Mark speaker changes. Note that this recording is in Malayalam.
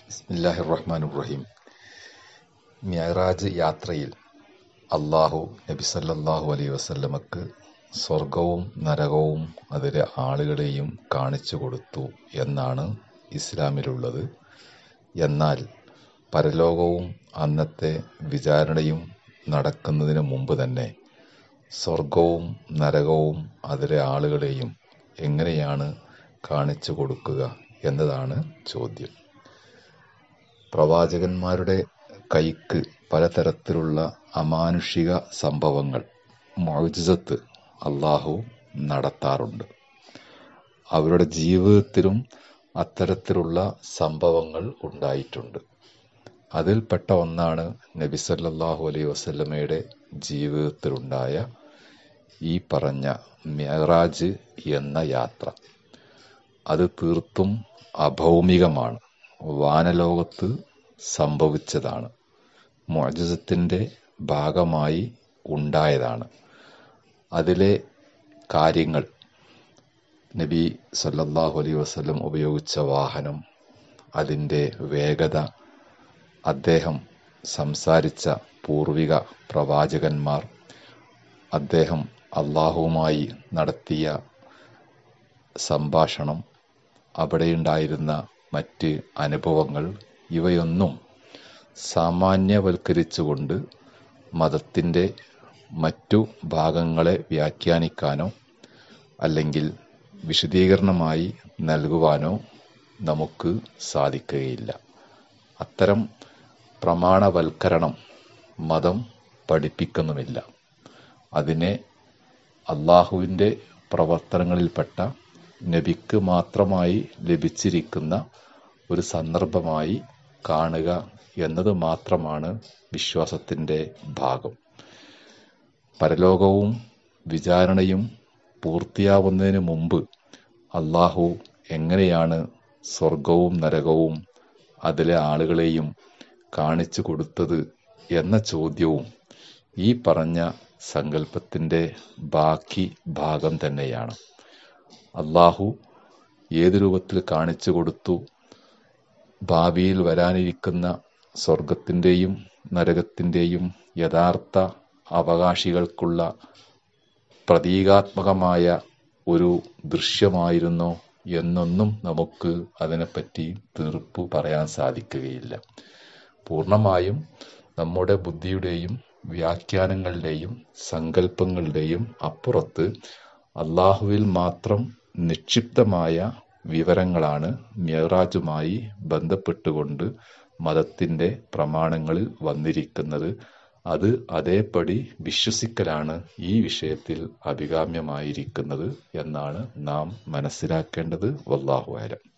Speaker 1: ബിസ്മില്ലാഹി റഹ്മാൻ റഹീം മിയറാജ് യാത്രയിൽ അള്ളാഹു നബി സല്ലല്ലാഹു അലൈഹി വസല്ലമക്ക് സ്വർഗവും നരകവും അതിലെ ആളുകളെയും കാണിച്ചു കൊടുത്തു എന്നാണ് ഇസ്ലാമിലുള്ളത് എന്നാൽ പരലോകവും അന്നത്തെ വിചാരണയും നടക്കുന്നതിന് മുമ്പ് തന്നെ സ്വർഗവും നരകവും അതിലെ ആളുകളെയും എങ്ങനെയാണ് കാണിച്ചു കൊടുക്കുക എന്നതാണ് ചോദ്യം പ്രവാചകന്മാരുടെ കൈക്ക് പലതരത്തിലുള്ള അമാനുഷിക സംഭവങ്ങൾ മൗജിസത്ത് അള്ളാഹു നടത്താറുണ്ട് അവരുടെ ജീവിതത്തിലും അത്തരത്തിലുള്ള സംഭവങ്ങൾ ഉണ്ടായിട്ടുണ്ട് അതിൽപ്പെട്ട ഒന്നാണ് നബി സല്ലല്ലാഹു അലൈഹി വസല്ലമയുടെ ജീവിതത്തിലുണ്ടായ ഈ പറഞ്ഞ മെഹറാജ് എന്ന യാത്ര അത് തീർത്തും അഭൗമികമാണ് വാനലോകത്ത് സംഭവിച്ചതാണ് മോജസത്തിൻ്റെ ഭാഗമായി ഉണ്ടായതാണ് അതിലെ കാര്യങ്ങൾ നബി സല്ലല്ലാഹു അലൈഹി വസല്ലം ഉപയോഗിച്ച വാഹനം അതിൻ്റെ വേഗത അദ്ദേഹം സംസാരിച്ച പൂർവിക പ്രവാചകന്മാർ അദ്ദേഹം അള്ളാഹുവുമായി നടത്തിയ സംഭാഷണം അവിടെയുണ്ടായിരുന്ന മറ്റ് അനുഭവങ്ങൾ ഇവയൊന്നും സാമാന്യവൽക്കരിച്ചുകൊണ്ട് മതത്തിൻ്റെ മറ്റു ഭാഗങ്ങളെ വ്യാഖ്യാനിക്കാനോ അല്ലെങ്കിൽ വിശദീകരണമായി നൽകുവാനോ നമുക്ക് സാധിക്കുകയില്ല അത്തരം പ്രമാണവൽക്കരണം മതം പഠിപ്പിക്കുന്നുമില്ല അതിനെ അള്ളാഹുവിൻ്റെ പ്രവർത്തനങ്ങളിൽപ്പെട്ട നബിക്ക് മാത്രമായി ലഭിച്ചിരിക്കുന്ന ഒരു സന്ദർഭമായി കാണുക എന്നത് മാത്രമാണ് വിശ്വാസത്തിൻ്റെ ഭാഗം പരലോകവും വിചാരണയും പൂർത്തിയാവുന്നതിന് മുമ്പ് അള്ളാഹു എങ്ങനെയാണ് സ്വർഗവും നരകവും അതിലെ ആളുകളെയും കാണിച്ചു കൊടുത്തത് എന്ന ചോദ്യവും ഈ പറഞ്ഞ സങ്കല്പത്തിൻ്റെ ബാക്കി ഭാഗം തന്നെയാണ് അള്ളാഹു ഏത് രൂപത്തിൽ കാണിച്ചു കൊടുത്തു ഭാവിയിൽ വരാനിരിക്കുന്ന സ്വർഗത്തിൻ്റെയും നരകത്തിൻ്റെയും യഥാർത്ഥ അവകാശികൾക്കുള്ള പ്രതീകാത്മകമായ ഒരു ദൃശ്യമായിരുന്നോ എന്നൊന്നും നമുക്ക് അതിനെപ്പറ്റി തീർപ്പ് പറയാൻ സാധിക്കുകയില്ല പൂർണ്ണമായും നമ്മുടെ ബുദ്ധിയുടെയും വ്യാഖ്യാനങ്ങളുടെയും സങ്കല്പങ്ങളുടെയും അപ്പുറത്ത് അള്ളാഹുവിൽ മാത്രം നിക്ഷിപ്തമായ വിവരങ്ങളാണ് മിയറാജുമായി ബന്ധപ്പെട്ടുകൊണ്ട് മതത്തിൻ്റെ പ്രമാണങ്ങളിൽ വന്നിരിക്കുന്നത് അത് അതേപടി വിശ്വസിക്കലാണ് ഈ വിഷയത്തിൽ അഭികാമ്യമായിരിക്കുന്നത് എന്നാണ് നാം മനസ്സിലാക്കേണ്ടത് വല്ലാഹു ആലം